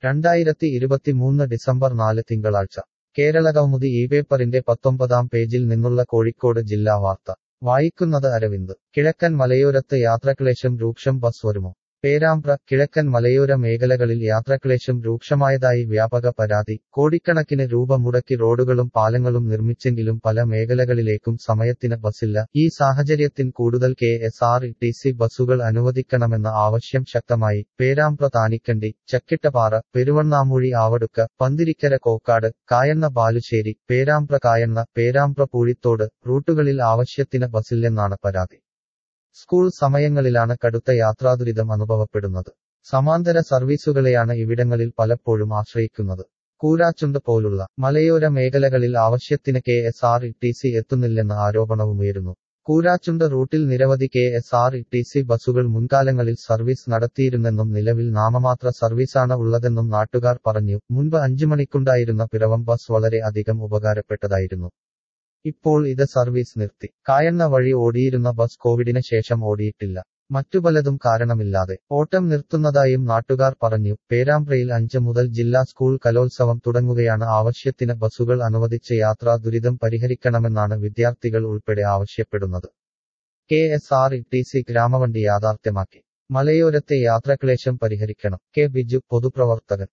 രണ്ടായിരത്തി ഇരുപത്തിമൂന്ന് ഡിസംബർ നാല് തിങ്കളാഴ്ച കേരള കൗമുദി ഈ പേപ്പറിന്റെ പത്തൊമ്പതാം പേജിൽ നിന്നുള്ള കോഴിക്കോട് ജില്ലാ വാർത്ത വായിക്കുന്നത് അരവിന്ദ് കിഴക്കൻ മലയോരത്ത് യാത്രക്ലേശം രൂക്ഷം ബസ് വരുമോ പേരാമ്പ്ര കിഴക്കൻ മലയോര മേഖലകളിൽ യാത്രക്ലേശം രൂക്ഷമായതായി വ്യാപക പരാതി കോടിക്കണക്കിന് രൂപ മുടക്കി റോഡുകളും പാലങ്ങളും നിർമ്മിച്ചെങ്കിലും പല മേഖലകളിലേക്കും സമയത്തിന് ബസ്സില്ല ഈ സാഹചര്യത്തിൽ കൂടുതൽ K S R T C ബസ്സുകൾ അനുവദിക്കണമെന്ന ആവശ്യം ശക്തമായി പേരാമ്പ്ര താനിക്കണ്ടി ചക്കിട്ടപ്പാറ പെരുവണ്ണാമൂഴി ആവടുക്ക പന്തിരിക്കര കോക്കാട് കായണ്ണ ബാലുശ്ശേരി പേരാമ്പ്ര കായണ്ണ പേരാമ്പ്ര പൂഴിത്തോട് റൂട്ടുകളിൽ ആവശ്യത്തിന് ബസ്സില്ലെന്നാണ് പരാതി സ്കൂൾ സമയങ്ങളിലാണ് കടുത്ത യാത്രാദുരിതം അനുഭവപ്പെടുന്നത് സമാന്തര സർവീസുകളെയാണ് ഇവിടങ്ങളിൽ പലപ്പോഴും ആശ്രയിക്കുന്നത് കൂരാച്ചുണ്ട് പോലുള്ള മലയോര മേഖലകളിൽ ആവശ്യത്തിന് K S R T C എത്തുന്നില്ലെന്ന ആരോപണവുമുയരുന്നു കൂരാച്ചുണ്ട് റൂട്ടിൽ നിരവധി K S R T C ബസ്സുകൾ മുൻകാലങ്ങളിൽ സർവീസ് നടത്തിയിരുന്നെന്നും നിലവിൽ നാമമാത്ര സർവീസാണ് ഉള്ളതെന്നും നാട്ടുകാർ പറഞ്ഞു മുൻപ് അഞ്ചു മണിക്കുണ്ടായിരുന്ന പിറവം ബസ് വളരെ അധികം ഉപകാരപ്പെട്ടതായിരുന്നു ഇപ്പോൾ ഇത് സർവീസ് നിർത്തി കായണ്ണ വഴി ഓടിയിരുന്ന ബസ് കോവിഡിന് ശേഷം ഓടിയിട്ടില്ല മറ്റു പലതും കാരണമില്ലാതെ ഓട്ടം നിർത്തുന്നതായും നാട്ടുകാർ പറഞ്ഞു പേരാമ്പ്രയിൽ അഞ്ച് മുതൽ ജില്ലാ സ്കൂൾ കലോത്സവം തുടങ്ങുകയാണ് ആവശ്യത്തിന് ബസ്സുകൾ അനുവദിച്ച് യാത്രാ ദുരിതം പരിഹരിക്കണമെന്നാണ് വിദ്യാർത്ഥികൾ ഉൾപ്പെടെ ആവശ്യപ്പെടുന്നത് K S R T C ഗ്രാമവണ്ടി യാഥാർത്ഥ്യമാക്കി മലയോരത്തെ യാത്രക്ലേശം പരിഹരിക്കണം കെ ബിജു പൊതുപ്രവർത്തകൻ